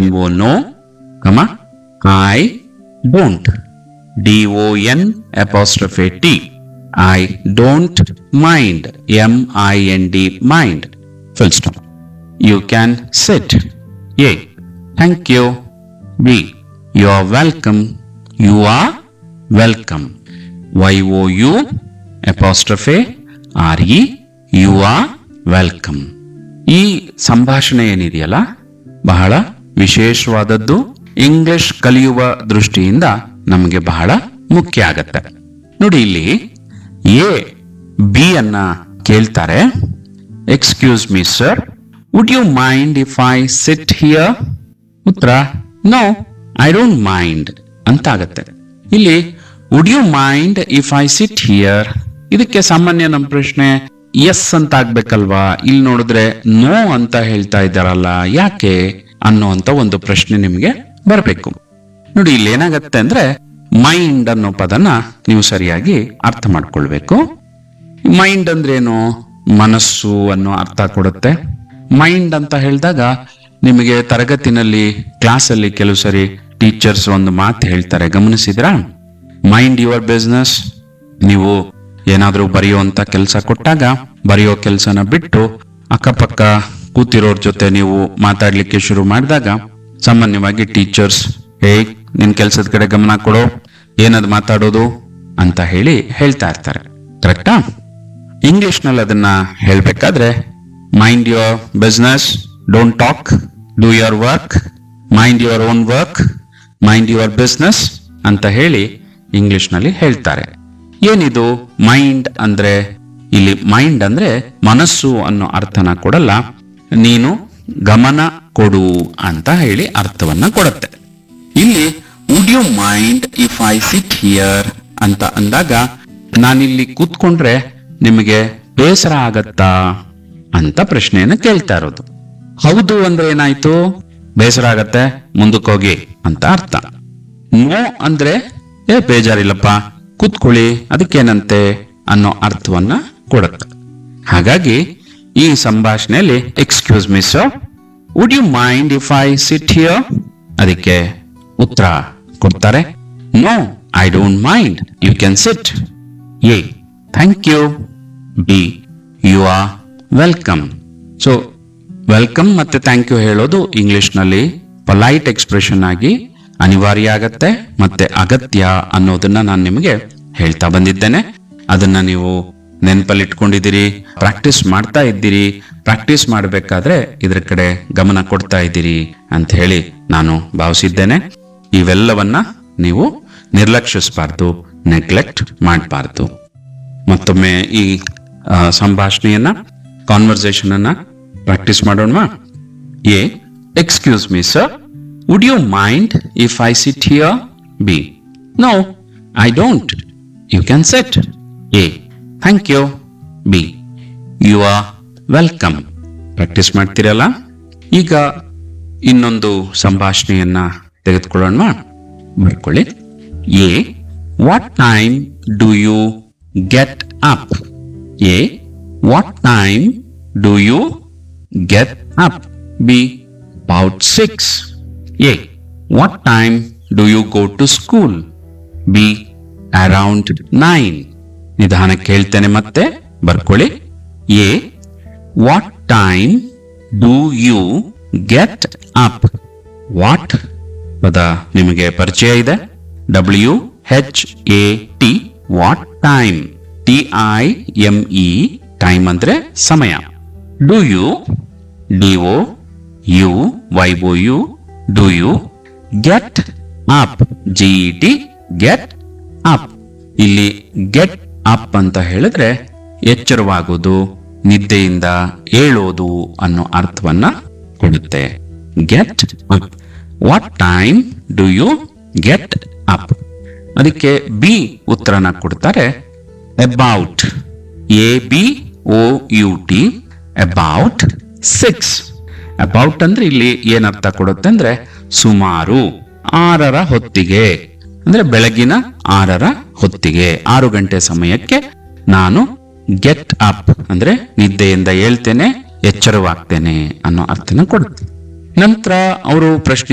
N O no comma I don't D O N apostrophe T I don't mind M I N D mind full stop you can sit A thank you B you are welcome you are welcome Y O U apostrophe R E you are welcome ಈ ಸಂಭಾಷಣೆ ಏನಿದೆಯಲ್ಲ ಬಹಳ ವಿಶೇಷವಾದದ್ದು English ಕಲಿಯುವ ದೃಷ್ಟಿಯಿಂದ ನಮಗೆ ಬಹಳ ಮುಖ್ಯ ಆಗತ್ತೆ ನೋಡಿ ಇಲ್ಲಿ ಎ ಬಿ ಅನ್ನ ಕೇಳ್ತಾರೆ excuse me sir would you mind if I sit here ಉತ್ತರ ನೋ ಐ ಡೋಂಟ್ ಮೈಂಡ್ ಅಂತ ಆಗತ್ತೆ ಇಲ್ಲಿ would you mind if I sit here ಇದಕ್ಕೆ ಸಾಮಾನ್ಯ ನಮ್ಮ ಪ್ರಶ್ನೆ ಎಸ್ ಅಂತ ಆಗ್ಬೇಕಲ್ವಾ ಇಲ್ಲಿ ನೋಡಿದ್ರೆ ನೋ ಅಂತ ಹೇಳ್ತಾ ಇದ್ದಾರಲ್ಲ ಯಾಕೆ ಅನ್ನುವಂತ ಒಂದು ಪ್ರಶ್ನೆ ನಿಮಗೆ ಬರಬೇಕು ನೋಡಿ ಇಲ್ಲಿ ಏನಾಗತ್ತೆ ಅಂದ್ರೆ ಮೈಂಡ್ ಅನ್ನೋ ಪದನ ನೀವು ಸರಿಯಾಗಿ ಅರ್ಥ ಮಾಡ್ಕೊಳ್ಬೇಕು ಮೈಂಡ್ ಅಂದ್ರೇನು ಮನಸ್ಸು ಅನ್ನೋ ಅರ್ಥ ಕೊಡುತ್ತೆ ಮೈಂಡ್ ಅಂತ ಹೇಳಿದಾಗ ನಿಮಗೆ ತರಗತಿನಲ್ಲಿ ಕ್ಲಾಸಲ್ಲಿ ಕೆಲವು ಸರಿ ಟೀಚರ್ಸ್ ಒಂದು ಮಾತು ಹೇಳ್ತಾರೆ ಗಮನಿಸಿದ್ರಾ ಮೈಂಡ್ ಯುವರ್ ಬಿಸ್ನೆಸ್ ನೀವು ಏನಾದ್ರೂ ಬರೆಯುವಂತ ಕೆಲಸ ಕೊಟ್ಟಾಗ ಬರೆಯೋ ಕೆಲಸನ ಬಿಟ್ಟು ಅಕ್ಕಪಕ್ಕ ಕೂತಿರೋರ್ ಜೊತೆ ನೀವು ಮಾತಾಡ್ಲಿಕ್ಕೆ ಶುರು ಮಾಡಿದಾಗ ಸಾಮಾನ್ಯವಾಗಿ ಟೀಚರ್ಸ್ ಹೇ ನಿನ್ ಕೆಲ್ಸದ ಕಡೆ ಗಮನ ಕೊಡು ಏನದ್ ಮಾತಾಡೋದು ಅಂತ ಹೇಳಿ ಹೇಳ್ತಾ ಇರ್ತಾರೆ ಕರೆಕ್ಟಾ ಇಂಗ್ಲಿಷ್ ನಲ್ಲಿ ಅದನ್ನ ಹೇಳ್ಬೇಕಾದ್ರೆ mind your business don't talk do your work mind your own work mind your business ಅಂತ ಹೇಳಿ ಇಂಗ್ಲಿಷ್ ನಲ್ಲಿ ಹೇಳ್ತಾರೆ ಏನಿದು ಮೈಂಡ್ ಅಂದ್ರೆ ಇಲ್ಲಿ ಮೈಂಡ್ ಅಂದ್ರೆ ಮನಸ್ಸು ಅನ್ನೋ ಅರ್ಥನ ಕೊಡಲ್ಲ ನೀನು ಗಮನ ಕೊಡು ಅಂತ ಹೇಳಿ ಅರ್ಥವನ್ನ ಕೊಡುತ್ತೆ ಇಲ್ಲಿ would you mind if I sit here ಅಂತ ಅಂದಾಗ ನಾನಿಲ್ಲಿ ಕೂತ್ಕೊಂಡ್ರೆ ನಿಮಗೆ ಬೇಸರ ಆಗತ್ತಾ ಅಂತ ಪ್ರಶ್ನೆಯನ್ನ ಕೇಳ್ತಾ ಇರೋದು ಹೌದು ಅಂದ್ರೆ ಏನಾಯ್ತು ಬೇಸರ ಆಗತ್ತೆ ಮುಂದಕ್ಕೋಗಿ ಅಂತ ಅರ್ಥ ನೋ ಅಂದ್ರೆ ಏ ಬೇಜಾರಿಲ್ಲಪ್ಪ ಕೂತ್ಕೊಳ್ಳಿ ಅದಕ್ಕೇನಂತೆ ಅನ್ನೋ ಅರ್ಥವನ್ನ ಕೊಡುತ್ತೆ ಹಾಗಾಗಿ ಈ ಸಂಭಾಷಣೆಯಲ್ಲಿ excuse me sir would you mind if I sit here ಅದಕ್ಕೆ ಉತ್ತರ ಕೊಡ್ತಾರೆ no I don't mind you can sit A thank you B you are welcome so welcome ಮತ್ತೆ ಥ್ಯಾಂಕ್ ಯು ಹೇಳೋದು ಇಂಗ್ಲಿಷ್ ನಲ್ಲಿ ಪೊಲೈಟ್ ಎಕ್ಸ್ಪ್ರೆಷನ್ ಆಗಿ ಅನಿವಾರ್ಯ ಆಗತ್ತೆ ಮತ್ತೆ ಅಗತ್ಯ ಅನ್ನೋದನ್ನ ನಾನು ನಿಮಗೆ ಹೇಳ್ತಾ ಬಂದಿದ್ದೇನೆ ಅದನ್ನ ನೀವು ನೆನಪಲ್ಲಿಟ್ಕೊಂಡಿದ್ದೀರಿ ಪ್ರಾಕ್ಟೀಸ್ ಮಾಡ್ತಾ ಇದ್ದೀರಿ ಪ್ರಾಕ್ಟೀಸ್ ಮಾಡಬೇಕಾದ್ರೆ ಇದ್ರ ಕಡೆ ಗಮನ ಕೊಡ್ತಾ ಇದ್ದೀರಿ ಅಂತ ಹೇಳಿ ನಾನು ಭಾವಿಸಿದ್ದೇನೆ ಇವೆಲ್ಲವನ್ನ ನೀವು ನಿರ್ಲಕ್ಷಿಸಬಾರ್ದು ನೆಗ್ಲೆಕ್ಟ್ ಮಾಡಬಾರ್ದು ಮತ್ತೊಮ್ಮೆ ಈ ಆ, ಸಂಭಾಷಣೆಯನ್ನ ಕಾನ್ವರ್ಸೇಷನ್ ಅನ್ನ ಪ್ರಾಕ್ಟೀಸ್ ಮಾಡೋಣ A excuse me sir would you mind if I sit here B no I don't you can set A thank you B you are welcome practice ಮಾಡ್ತೀರಲ್ಲ ಈಗ ಇನ್ನೊಂದು ಸಂಭಾಷಣೆಯನ್ನ ತೆಗೆದುಕೊಳ್ಳೋಣ ಬರ್ಕೊಳ್ಳಿ A what time do you get up A what time do you get up B about six A what time do you go to school B around nine ನಿಧಾನಕ್ಕೆ ಹೇಳ್ತೇನೆ ಮತ್ತೆ ಬರ್ಕೊಳ್ಳಿ A what time do you get up what ಪದ ನಿಮಗೆ ಪರಿಚಯ ಇದೆ W H A T what time T I M E time ಅಂದ್ರೆ ಸಮಯ do you D O you Y O U do you get up G T get up ಇಲ್ಲಿ get up ಅಂತ ಹೇಳಿದ್ರೆ ಎಚ್ಚರವಾಗುವುದು ನಿದ್ದೆಯಿಂದ ಏಳೋದು ಅನ್ನೋ ಅರ್ಥವನ್ನ ಕೊಡುತ್ತೆ get up what time do you get up ಅದಕ್ಕೆ ಬಿ ಉತ್ತರನ ಕೊಡ್ತಾರೆ about A B O U T about six about ಅಂದ್ರೆ ಇಲ್ಲಿ ಏನ್ ಅರ್ಥ ಕೊಡುತ್ತೆ ಅಂದ್ರೆ ಸುಮಾರು ಆರರ ಹೊತ್ತಿಗೆ ಅಂದ್ರೆ ಬೆಳಗಿನ ಆರರ ಹೊತ್ತಿಗೆ ಆರು ಗಂಟೆ ಸಮಯಕ್ಕೆ ನಾನು ಗೆಟ್ ಅಪ್ ಅಂದ್ರೆ ನಿದ್ದೆಯಿಂದ ಹೇಳ್ತೇನೆ ಎಚ್ಚರವಾಗ್ತೇನೆ ಅನ್ನೋ ಅರ್ಥನ ಕೊಡುತ್ತೆ ನಂತರ ಅವರು ಪ್ರಶ್ನೆ